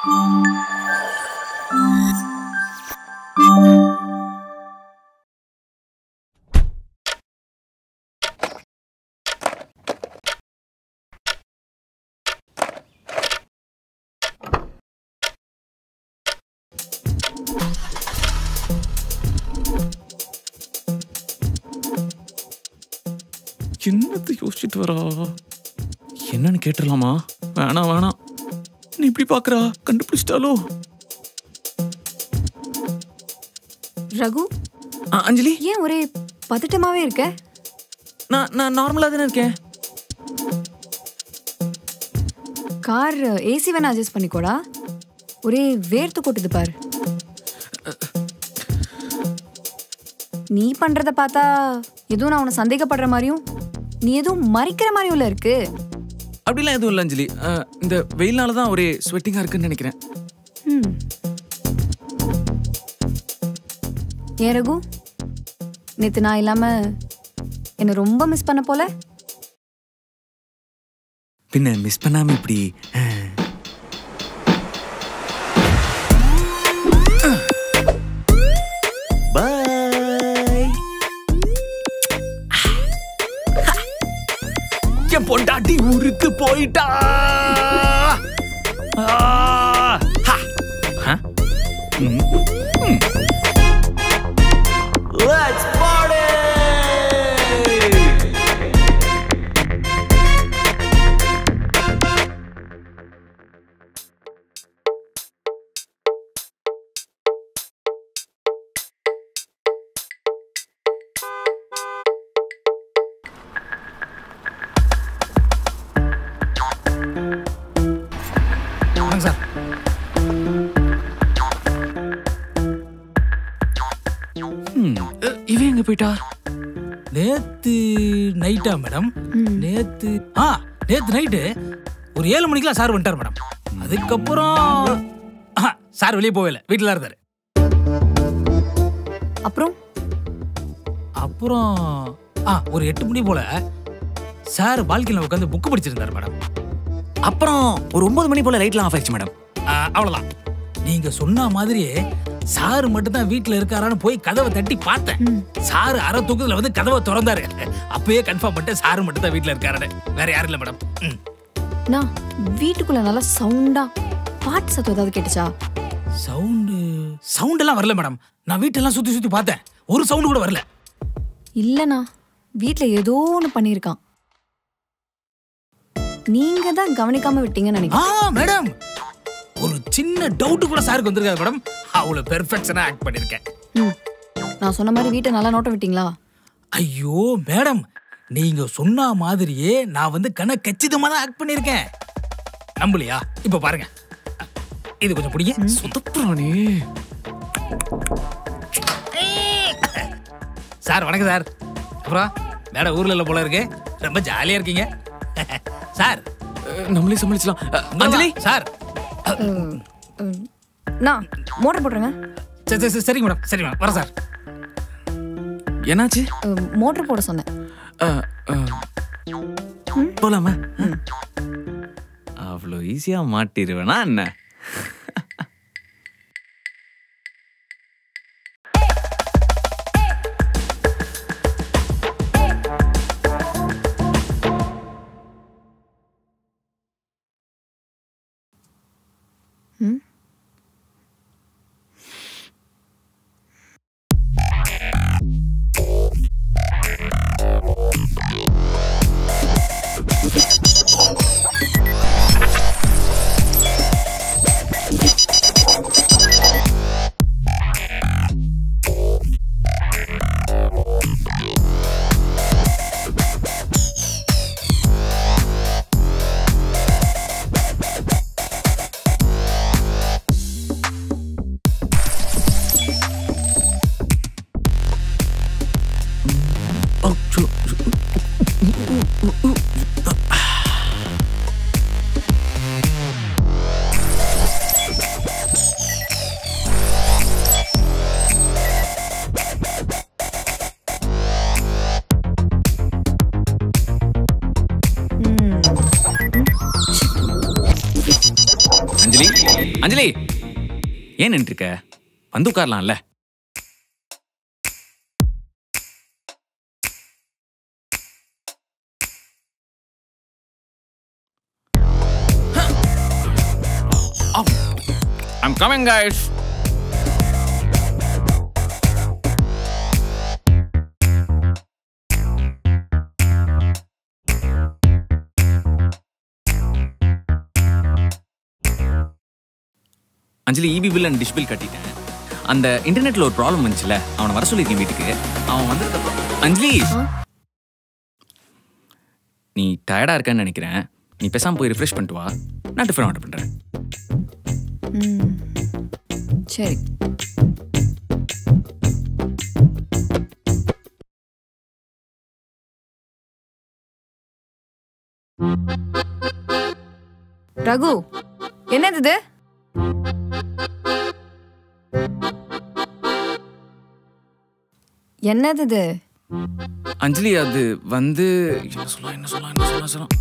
என்னத்தை யோசிச்சுட்டு வரா என்னன்னு கேட்டுடலாமா வேணாம் வேணாம் நீ இப்படி பாக்குறா கண்டுபிடிச்சிட்டாலோ ரகு ஆ, அஞ்சலி ஏன் ஒரே பதட்டமாவே இருக்க நான் நான் நார்மலா தானே இருக்கேன் கார் ஏசி வேணா அட்ஜஸ்ட் பண்ணிக்கோடா ஒரே வேர்த்து கொட்டுது பாரு நீ பண்றத பார்த்தா எதுவும் நான் உன்னை சந்தேகப்படுற மாதிரியும் நீ எதுவும் மறைக்கிற மாதிரியும் இல்ல இருக்கு அப்படிலாம் எதுவும் இல்லை அஞ்சலி ஆ, இந்த வெயில்னால தான் ஒரே ஸ்வெட்டிங்கா இருக்குன்னு நினைக்கிறேன் ம். ஏன் ரகு நேத்து நான் இல்லாம என்ன ரொம்ப மிஸ் பண்ண போல பின்ன மிஸ் பண்ணாம இப்படி ஆ. Bye. என் பொண்டாட்டி ஊருக்கு போயிட்டா ஆ. ஹா. ஹா. ம். ம். Let's party! வாங்க சார் ம். அ, இவன் எங்க போயிட்டா நேத்து நைட்டா மேடம் நேத்து ஆ நேத்து நைட்டு ஒரு ஏழு மணிக்கெல்லாம் சார் வந்துட்டார் மேடம் அதுக்கப்புறம் ஆஹா, சார் வெளியே போகல வீட்டில் தான் இருந்தார் அப்புறம் அப்புறம் ஆ ஒரு எட்டு மணி போல சார் பால்கனியில் உட்காந்து புக்கு படிச்சிருந்தார் மேடம் அப்புறம் ஒரு ஒன்பது மணி போல லைட்லாம் ஆஃப் ஆயிடுச்சு மேடம் ஆ, அவ்வளவுதான் நீங்க சொன்ன மாதிரியே சார் மட்டும் தான் வீட்டுல இருக்காரான்னு போய் கதவை தட்டி பார்த்தேன் சார் அரை தூக்கத்துல வந்து கதவை திறந்தாரு அப்பயே கன்ஃபார்ம் பண்ணிட்டு சார் மட்டும் தான் வீட்டுல இருக்காரு வேற யாரும் இல்ல மேடம் ம். நான் வீட்டுக்குள்ள நல்லா சவுண்டா பாட்டு சத்தம் ஏதாவது கேட்டுச்சா சவுண்டு சவுண்ட் எல்லாம் வரல மேடம் நான் வீட்டெல்லாம் சுத்தி சுத்தி பார்த்தேன் ஒரு சவுண்டு கூட வரல இல்லண்ணா வீட்ல ஏதோ ஒண்ணு பண்ணியிருக்கான் நீங்க தான் கவனிக்காம விட்டீங்கன்னு ஆ நினைக்கிறேன் மேடம் ஒரு சின்ன டவுட் கூட சாருக்கு வந்திருக்காரு மேடம் அவ்வளவு பெர்ஃபெக்ஷனா ஆக்ட் பண்ணிருக்கேன் ம். நான் சொன்ன மாதிரி வீட்டை நல்லா நோட்டம் விட்டீங்களா ஐயோ மேடம் நீங்க சொன்ன மாதிரியே நான் வந்து கண கச்சிதமா தான் ஆக்ட் பண்ணிருக்கேன் நம்பலையா இப்ப பாருங்க இது கொஞ்சம் பிடிங்க சொதப்புறானே சார் வணக்கம் சார் அப்புறம் மேடம் ஊர்ல இல்ல போல இருக்கு ரொம்ப ஜாலியா இருக்கீங்க சார் அஹ், நம்மளே சமாளிச்சலாம் அஹ், அஞ்சலி அஞ்சலி சார் அஹ், அஹ், நான் மோட்டர் போட்டுருங்க சரி சரி, சரி சரிங்க மேடம் சரி மேடம் வரேன் சார் என்னாச்சு அஹ், மோட்டர் போட சொன்னேன் அஹ், அஹ், போலாமா அவ்வளோ ஈஸியா மாட்டிருவேனா என்ன ம் அஞ்சலி ஏன் நின்றுருக்க வந்து உட்காரலாம்ல I'm coming, guys. Anjali EB bill and dish bill கட்டிட்டேன் அந்த இன்டர்நெட்ல ஒரு ப்ராப்ளம் வந்துச்சுல அவனை வர சொல்லியிருக்கேன் வீட்டுக்கு அவன் வந்ததுக்கப்புறம் அஞ்சலி நீ டயர்டா இருக்கன்னு நினைக்கிறேன் நீ பேசாம போய் ரிஃப்ரெஷ் பண்ணிட்டு வா நான் டிஃபன் ஆர்டர் பண்றேன் ம் சரி ரகு என்னது இது என்னது இது அஞ்சலி அது வந்து என்ன சொல்லலாம் என்ன சொல்லலாம் என்ன சொல்லலாம் சொல்லலாம்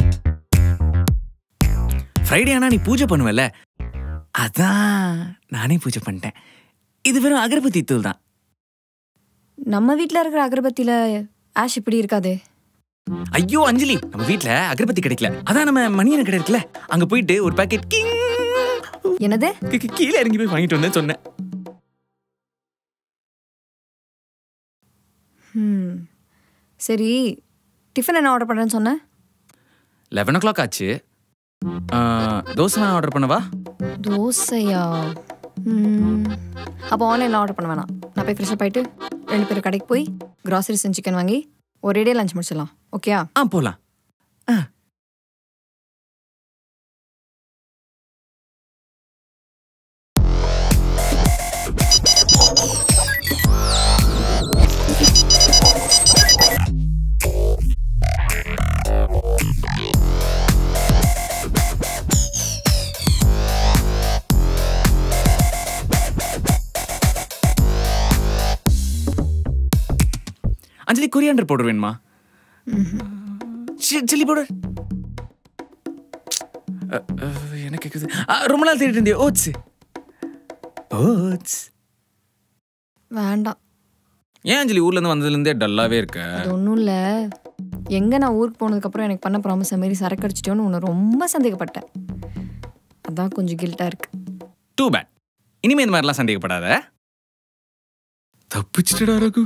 ஃப்ரைடே ஆனா நீ பூஜை பண்ணுவல அதான் நானே பூஜை பண்ணிட்டேன் இது வெறும் அகர்பத்தி தூள் தான் நம்ம வீட்ல இருக்கிற அகரபத்தியில ஆஷ் இப்படி இருக்காதே ஐயோ அஞ்சலி நம்ம வீட்ல அகர்பத்தி கிடைக்கல அதான் நம்ம மணியன் கடை இருக்குல்ல அங்க போயிட்டு ஒரு பாக்கெட் கிங் என்னது கீ- கீ- கீழே இறங்கி போய் வாங்கிட்டு வந்தேன் சொன்னேன் ம் சரி டிஃபன் என்ன ஆர்டர் பண்ணுறேன்னு சொன்னேன் லெவன் ஓ கிளாக் ஆச்சு ஆ, தோசை நான் ஆர்டர் பண்ணவா தோசையா ம் அப்போ ஆன்லைனில் ஆர்டர் பண்ண வேணாம் நான் போய் ஃப்ரெஷ்ஷப் ஆயிட்டு ரெண்டு பேரும் கடைக்கு போய் கிராசரிஸ் அண்ட் சிக்கன் வாங்கி ஒரேடியே லஞ்ச் முடிச்சிடலாம் ஓகேயா ஆ போலாம் ஆ அஞ்சலி கொரியாண்டர் பவுடர் வேணுமா சில்லி பவுடர் எனக்கு கேக்குது ஆ, ரொம்ப நாள் தேடிட்டு இருந்தே ஓட்ஸ் ஓட்ஸ் வேண்டாம் ஏன் அஞ்சலி ஊர்ல இருந்து வந்ததுல இருந்தே டல்லாவே இருக்க அது ஒன்றும் இல்லை எங்கே நான் ஊருக்கு போனதுக்கப்புறம் எனக்கு பண்ண ப்ராமிஸ் மாரி சரக்கு அடிச்சிட்டோன்னு உன்னை ரொம்ப சந்தேகப்பட்டேன் அதான் கொஞ்சம் கில்ட்டாக இருக்கு டூ பேட் இனிமே இந்த மாதிரிலாம் சந்தேகப்படாத தப்பிச்சிட்டடா ரகு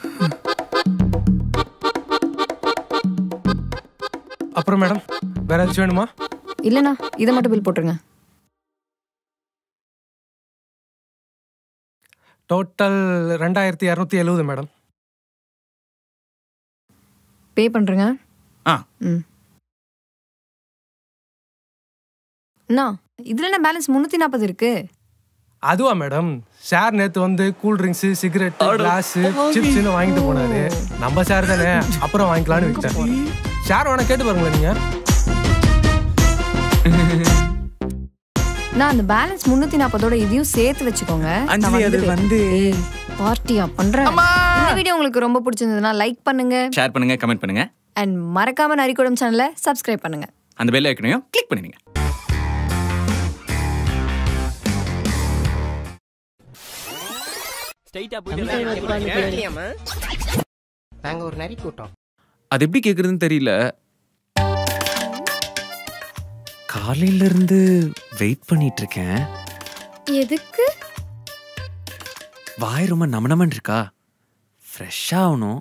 அப்புறம் மேடம் வேற ஏதாச்சும் வேணுமா இல்லைண்ணா இதை மட்டும் பில் போட்டுருங்க டோட்டல் ரெண்டாயிரத்தி இரநூத்தி எழுபது மேடம் பே பண்ணுறேங்க ஆ ம் அண்ணா இதில் என்ன பேலன்ஸ் முந்நூற்றி நாற்பது இருக்கு அதுவா மேடம் சார் நேத்து வந்து கூல் ட்ரிங்க்ஸ் சிகரெட் கிளாஸ் சிப்ஸ்னு வாங்கிட்டு போனாரு நம்ம சார் தானே அப்புறம் வாங்கிக்கலாம்னு விட்டேன் சார் வேணா கேட்டு பாருங்களேன் நீங்க நான் அந்த பேலன்ஸ் முந்நூற்றி நாற்பதோட இதையும் சேர்த்து வச்சுக்கோங்க நான் அஞ்சலி, அது வந்துட்டு- வந்து- ஏய், பார்ட்டியா பண்றேன் இந்த வீடியோ உங்களுக்கு ரொம்ப பிடிச்சிருந்ததுன்னா லைக் பண்ணுங்க ஷேர் பண்ணுங்க கமெண்ட் பண்ணுங்க அண்ட் மறக்காம நரிக்கூடம் சேனலை சப்ஸ்கிரைப் பண்ணுங்க அந்த பெல் ஐக்கனையும் கிளிக் பண்ணிடுங்க நாங்க ஒரு நரி கூட்டம் அது எப்படி கேக்குறதுன்னு தெரியல காலையில இருந்து வெயிட் பண்ணிட்டு இருக்கேன் எதுக்கு வாய் ரொம்ப நமனமன் இருக்கா ஃப்ரெஷ் ஆகணும்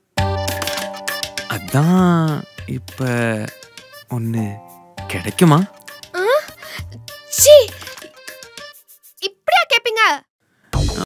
அதான் இப்ப ஒன்று கிடைக்குமா ச்சீ